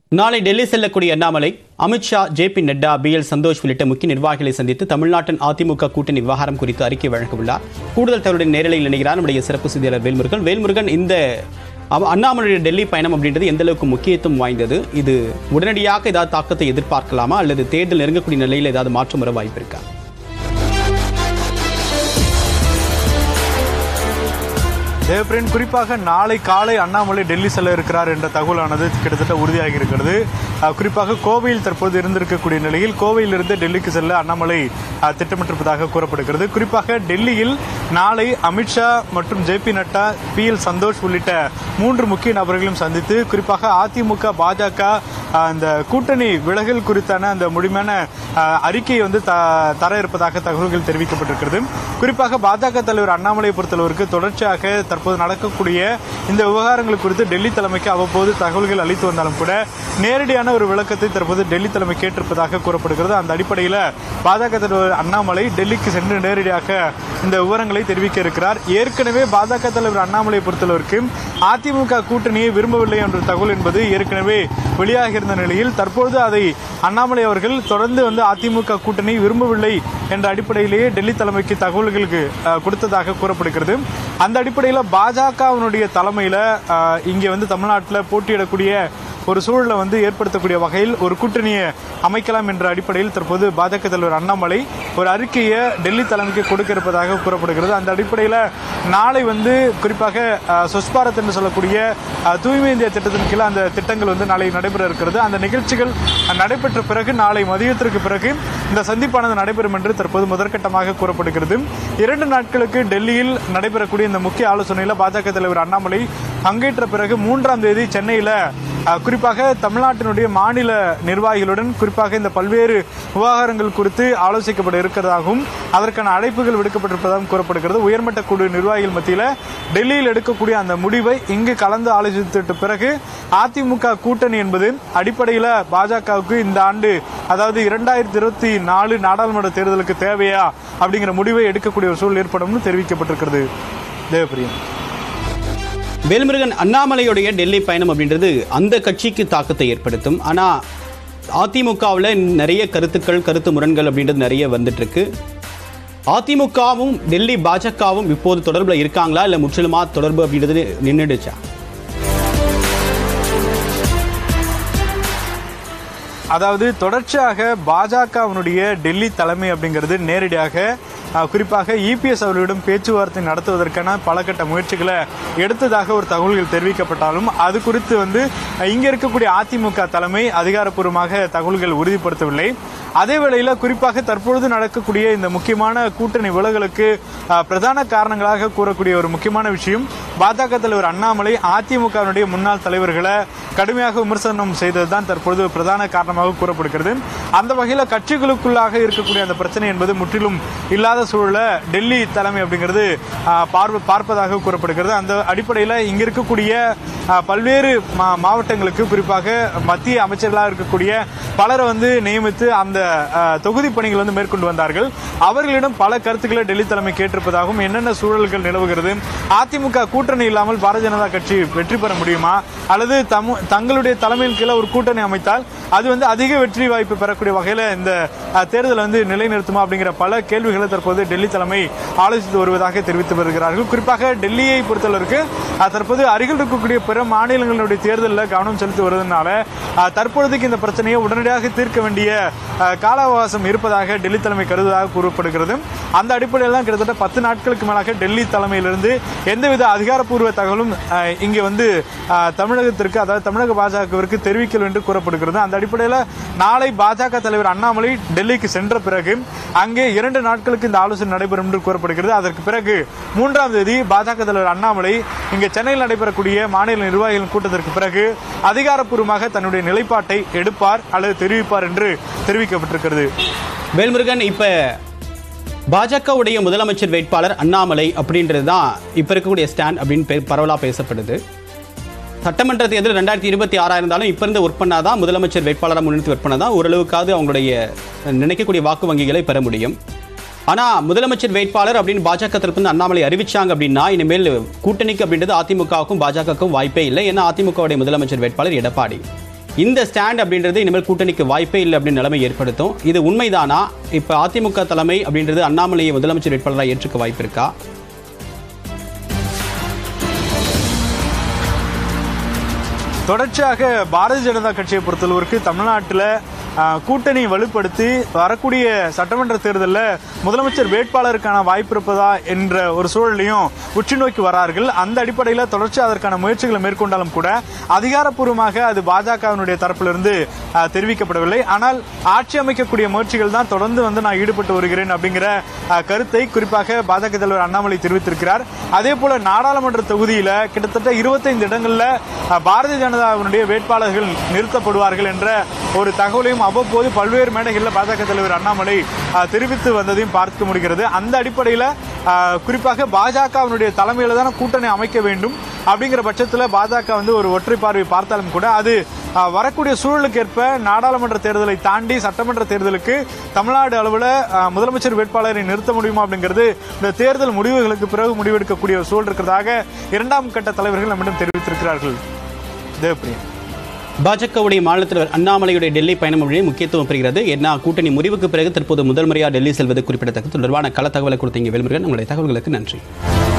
நாளை டெல்லி செல்லக்கூடிய Annamalai Amit Shah J P Nadda B L Santhosh உள்ளிட்ட முக்கிய நிர்வாகிகளை சந்தித்து தமிழ்நாட்டின் அதிமுக கூட்டணி விவகாரம் குறித்து அறிக்கை வழங்க உள்ளார் கூடுதல் தகவலுடன் நேரலையில் இணைகிறார் நம்முடைய சிறப்பு செய்தியாளர் வேல்முருகன் வேல்முருகன் இந்த அவ- அண்ணாமலையுடைய டெல்லி பயணம் அப்படின்றது எந்த அளவுக்கு முக்கியத்துவம் வாய்ந்தது இது உடனடியாக ஏதாவது தாக்கத்தை எதிர்பார்க்கலாமா அல்லது தேர்தல் நெருங்கக்கூடிய நிலையில் ஏதாவது மாற்றம் வர வாய்ப்பு இருக்கா தேவபிரியன் குறிப்பாக நாளை காலை அண்ணாமலை டெல்லி செல்ல இருக்கிறார் என்ற தகவலானது கிட்டத்தட்ட உறுதியாகி இருக்கிறது அஹ், குறிப்பாக கோவையில் தற்போது இருந்திருக்கக்கூடிய நிலையில் கோவையிலிருந்து டெல்லிக்கு செல்ல அண்ணாமலை அஹ், திட்டமிட்டிருப்பதாக கூறப்படுகிறது குறிப்பாக டெல்லியில் நாளை அமித்ஷா மற்றும் J P Nadda B L Santhosh உள்ளிட்ட மூன்று முக்கிய நபர்களையும் சந்தித்து குறிப்பாக அதிமுக பாஜக அஹ், இந்த கூட்டணி விலகல் குறித்தான அந்த முழுமையான அஹ், அறிக்கையை வந்து த- தர இருப்பதாக தகவல்கள் தெரிவிக்கப்பட்டிருக்கிறது குறிப்பாக பாஜக தலைவர் அண்ணாமலை பொறுத்தளவிற்கு தொடர்ச்சியாக தற்போது நடக்கக்கூடிய இந்த விவகாரங்கள் குறித்து டெல்லி தலைமைக்கு அவ்வப்போது தகவல்கள் அளித்து வந்தாலும் கூட நேரடியான ஒரு விளக்கத்தை தற்போது டெல்லி தலைமை கேட்டிருப்பதாக கூறப்படுகிறது அந்த அடிப்படையில் பாஜக தலைவர் அண்ணாமலை டெல்லிக்கு சென்று நேரடியாக இந்த விவரங்களை தெரிவிக்க இருக்கிறார் ஏற்கனவே பாஜக தலைவர் அண்ணாமலை பொறுத்தளவிற்கு அதிமுக கூட்டணியை விரும்பவில்லை என்ற தகவல் என்பது ஏற்கனவே வெளியாகி இருந்த நிலையில் தற்பொழுது அதை அண்ணாமலை அவர்கள் தொடர்ந்து வந்து அதிமுக கூட்டணி விரும்பவில்லை என்ற அடிப்படையிலேயே டெல்லி தலைமைக்கு தகவல்களுக்கு அஹ், கொடுத்ததாக கூறப்படுகிறது அந்த அடிப்படையில் பாஜகவினுடைய தலைமையில் அஹ், இங்கே வந்து தமிழ்நாட்டில் போட்டியிடக்கூடிய ஒரு சூழலை வந்து ஏற்படுத்தக்கூடிய வகையில் ஒரு கூட்டணியை அமைக்கலாம் என்ற அடிப்படையில் தற்போது பாஜக தலைவர் அண்ணாமலை ஒரு அறிக்கையை டெல்லி தலைமைக்கு கொடுக்க இருப்பதாக கூறப்படுகிறது அந்த அடிப்படையில் நாளை வந்து குறிப்பாக அஹ், ஸ்வச் பாரத் என்று சொல்லக்கூடிய அஹ், தூய்மை இந்தியா திட்டத்தின் கீழ் அந்த திட்டங்கள் வந்து நாளை நடைபெற இருக்கிறது அந்த நிகழ்ச்சிகள் நடைபெற்ற பிறகு நாளை மதியத்திற்கு பிறகு இந்த சந்திப்பானது நடைபெறும் என்று தற்போது முதற்கட்டமாக கூறப்படுகிறது இரண்டு நாட்களுக்கு டெல்லியில் நடைபெறக்கூடிய இந்த முக்கிய ஆலோசனையில் பாஜக தலைவர் அண்ணாமலை பங்கேற்ற பிறகு மூன்றாம் தேதி சென்னையில் அஹ், குறிப்பாக தமிழ்நாட்டினுடைய மாநில நிர்வாகிகளுடன் குறிப்பாக இந்த பல்வேறு விவகாரங்கள் குறித்து ஆலோசிக்கப்பட இருக்கிறதாகவும் அதற்கான அழைப்புகள் விடுக்கப்பட்டிருப்பதாகவும் கூறப்படுகிறது உயர்மட்ட குழு நிர்வாகிகள் மத்தியில் டெல்லியில் எடுக்கக்கூடிய அந்த முடிவை இங்கு கலந்து ஆலோசித்த பிறகு அதிமுக கூட்டணி என்பது அடிப்படையில் பாஜகவுக்கு இந்த ஆண்டு அதாவது இரண்டாயிரத்தி இருபத்தி நாலு நாடாளுமன்ற தேர்தலுக்கு தேவையா அப்படிங்கிற முடிவை எடுக்கக்கூடிய ஒரு சூழல் ஏற்படும்னு தெரிவிக்கப்பட்டிருக்கிறது தேவபிரியன் வேல்முருகன் அண்ணாமலையுடைய டெல்லி பயணம் அப்படின்றது அந்த கட்சிக்கு தாக்கத்தை ஏற்படுத்தும் ஆனால் அதிமுகவில் நிறைய கருத்துக்கள் கருத்து முரண்கள் அப்படின்றது நிறைய வந்துட்டு இருக்கு அதிமுகவும் டெல்லி பாஜகவும் இப்போது தொடர்பில் இருக்காங்களா இல்லை முற்றிலுமா தொடர்பு அப்படின்றது நின்றுடுச்சா அதாவது தொடர்ச்சியாக பாஜகவினுடைய டெல்லி தலைமை அப்படிங்கிறது நேரடியாக அஹ், குறிப்பாக இபிஎஸ் அவர்களிடம் பேச்சுவார்த்தை நடத்துவதற்கான பல கட்ட முயற்சிகளை எடுத்ததாக ஒரு தகவல்கள் தெரிவிக்கப்பட்டாலும் அது குறித்து வந்து அஹ், இங்க இருக்கக்கூடிய அதிமுக தலைமை அதிகாரப்பூர்வமாக தகவல்கள் உறுதிப்படுத்தவில்லை அதே வேளையில குறிப்பாக தற்பொழுது நடக்கக்கூடிய இந்த முக்கியமான கூட்டணி விலகலுக்கு அஹ், பிரதான காரணங்களாக கூறக்கூடிய ஒரு முக்கியமான விஷயம் பாஜக தலைவர் அண்ணாமலை அதிமுகவினுடைய முன்னாள் தலைவர்களை கடுமையாக விமர்சனம் செய்ததுதான் தற்பொழுது பிரதான காரணமாக கூறப்படுகிறது அந்த வகையில் கட்சிகளுக்குள்ளாக இருக்கக்கூடிய அந்த பிரச்சனை என்பது முற்றிலும் இல்லாத சூழல டெல்லி தலைமை அப்படிங்கிறது ஆஹ், பார்வ பார்ப்பதாக கூறப்படுகிறது அந்த அடிப்படையில் இங்க இருக்கக்கூடிய ஆஹ், பல்வேறு மா- மாவட்டங்களுக்கு குறிப்பாக மத்திய அமைச்சர்களாக இருக்கக்கூடிய பலரை வந்து நியமித்து அந்த ஆஹ், தொகுதி பணிகள் வந்து மேற்கொண்டு வந்தார்கள் அவர்களிடம் பல கருத்துக்களை டெல்லி தலைமை கேட்டிருப்பதாகவும் என்னென்ன சூழல்கள் நிலவுகிறது அதிமுக கூட்டணி இல்லாமல் பாரதிய ஜனதா கட்சி வெற்றி பெற முடியுமா அல்லது தமு- தங்களுடைய தலைமையின் கீழே ஒரு கூட்டணி அமைத்தால் அது வந்து அதிக வெற்றி வாய்ப்பு பெறக்கூடிய வகையில் இந்த அஹ், தேர்தலை வந்து நிலைநிறுத்துமா அப்படிங்கிற பல கேள்விகளை தற்போது டெல்லி தலைமை ஆலோசித்து வருவதாக தெரிவித்து வருகிறார்கள் குறிப்பாக டெல்லியை பொறுத்தளவிற்கு அஹ், தற்போது அருகில் இருக்கக்கூடிய பிற மாநிலங்களுடைய தேர்தலில் கவனம் செலுத்தி வருவதனால அஹ், தற்பொழுதைக்கு இந்த பிரச்சனையை உடனடியாக தீர்க்க வேண்டிய அஹ், கால அவகாசம் இருப்பதாக டெல்லி தலைமை கருதுவதாக கூறப்படுகிறது அந்த அடிப்படையில் தான் கிட்டத்தட்ட பத்து நாட்களுக்கு மேலாக டெல்லி தலைமையிலிருந்து எந்தவித அதிகாரப்பூர்வ தகவலும் அஹ், இங்கே வந்து அஹ், தமிழகத்திற்கு அதாவது தமிழக பாஜகவிற்கு தெரிவிக்கல் என்று கூறப்படுகிறது அந்த அடிப்படையில் நாளை பாஜக தலைவர் அண்ணாமலை டெல்லிக்கு சென்ற பிறகு அங்கே இரண்டு நாட்களுக்கு இந்த ஆலோசனை நடைபெறும் என்று கூறப்படுகிறது அதற்கு பிறகு மூன்றாம் தேதி பாஜக தலைவர் அண்ணாமலை இங்கே சென்னையில் நடைபெறக்கூடிய மாநில நிர்வாகிகளின் கூட்டத்திற்கு பிறகு அதிகாரப்பூர்வமாக தன்னுடைய நிலைப்பாட்டை எடுப்பார் அல்லது தெரிவிப்பார் என்று தெரிவிக்கப்பட்டிருக்கிறது வேல்முருகன் இப்போ பாஜகவுடைய முதலமைச்சர் வேட்பாளர் அண்ணாமலை அப்படின்றது தான் இப்போ இருக்கக்கூடிய ஸ்டாண்ட் அப்படின்னு பே பரவலாக பேசப்படுது சட்டமன்ற தேர்தல் ரெண்டாயிரத்தி இருபத்தி ஆறாக இருந்தாலும் இப்போ இருந்து ஒர்க் பண்ணாதான் முதலமைச்சர் வேட்பாளராக முன்னிறுத்தி ஒர்க் பண்ணாதான் ஓரளவுக்காவது அவங்களுடைய நினைக்கக்கூடிய வாக்கு வங்கிகளை பெற முடியும் ஆனால் முதலமைச்சர் வேட்பாளர் அப்படின்னு பாஜக தரப்புலேருந்து அண்ணாமலை அறிவிச்சாங்க அப்படின்னா இனிமேல் கூட்டணிக்கு அப்படின்றது அதிமுகவுக்கும் பாஜகவுக்கும் வாய்ப்பே இல்லை ஏன்னா அதிமுகவுடைய முதலமைச்சர் வேட்பாளர் எடப்பாடி இந்த ஸ்டாண்ட் அப்படின்றது இனிமேல் கூட்டணிக்கு வாய்ப்பே இல்லை அப்படின்னு நிலைமை ஏற்படுத்தும் இது உண்மைதானா இப்போ அதிமுக தலைமை அப்படின்றது அண்ணாமலையை முதலமைச்சர் வேட்பாளராக ஏற்றுக்க வாய்ப்பு இருக்கா தொடர்ச்சியாக பாரதிய ஜனதா கட்சியை பொறுத்தளவிற்கு தமிழ்நாட்டில் ஆஹ், கூட்டணி வலுப்படுத்தி வரக்கூடிய சட்டமன்ற தேர்தலில் முதலமைச்சர் வேட்பாளருக்கான வாய்ப்பு இருப்பதா என்ற ஒரு சூழலையும் உற்று நோக்கி வரார்கள் அந்த அடிப்படையில் தொடர்ச்சியாக அதற்கான முயற்சிகளை மேற்கொண்டாலும் கூட அதிகாரப்பூர்வமாக அது பாஜகவினுடைய தரப்பிலிருந்து ஆஹ், தெரிவிக்கப்படவில்லை ஆனால் ஆட்சி அமைக்கக்கூடிய முயற்சிகள் தான் தொடர்ந்து வந்து நான் ஈடுபட்டு வருகிறேன் அப்படிங்கிற ஆஹ், கருத்தை குறிப்பாக பாஜக தலைவர் அண்ணாமலை தெரிவித்திருக்கிறார் அதே போல நாடாளுமன்ற தொகுதியில கிட்டத்தட்ட இருபத்தைந்து இடங்கள்ல அஹ், பாரதிய ஜனதாவினுடைய வேட்பாளர்கள் நிறுத்தப்படுவார்கள் என்ற ஒரு தகவலையும் அவ்வப்போது பல்வேறு மேடைகளில் பாஜக தலைவர் அண்ணாமலை அஹ், தெரிவித்து வந்ததையும் பார்க்க முடிகிறது அந்த அடிப்படையில் அஹ், குறிப்பாக பாஜகவினுடைய தலைமையில தான் கூட்டணி அமைக்க வேண்டும் அப்படிங்கிற பட்சத்தில் பாஜக வந்து ஒரு ஒற்றை பார்வை பார்த்தாலும் கூட அது அஹ், வரக்கூடிய சூழலுக்கு ஏற்ப நாடாளுமன்ற தேர்தலை தாண்டி சட்டமன்ற தேர்தலுக்கு தமிழ்நாடு அளவில் முதலமைச்சர் வேட்பாளரை நிறுத்த முடியுமா அப்படிங்கிறது இந்த தேர்தல் முடிவுகளுக்கு பிறகு முடிவெடுக்கக்கூடிய ஒரு சூழல் இருக்கிறதாக இரண்டாம் கட்ட தலைவர்கள் நம்மிடம் தெரிவித்திருக்கிறார்கள் தேவப்பிரியன் பாஜகவுடைய மாநில தலைவர் அண்ணாமலையுடைய டெல்லி பயணம் அப்படின்னு முக்கியத்துவம் பெறுகிறது ஏன்னா கூட்டணி முறிவுக்கு பிறகு தற்போது முதல் முறையாக டெல்லி செல்வது குறிப்பிடத்தக்க தொடர்பான கள தகவலை கொடுத்தீங்க வேல்முருகன் உங்களுடைய தகவல்களுக்கு நன்றி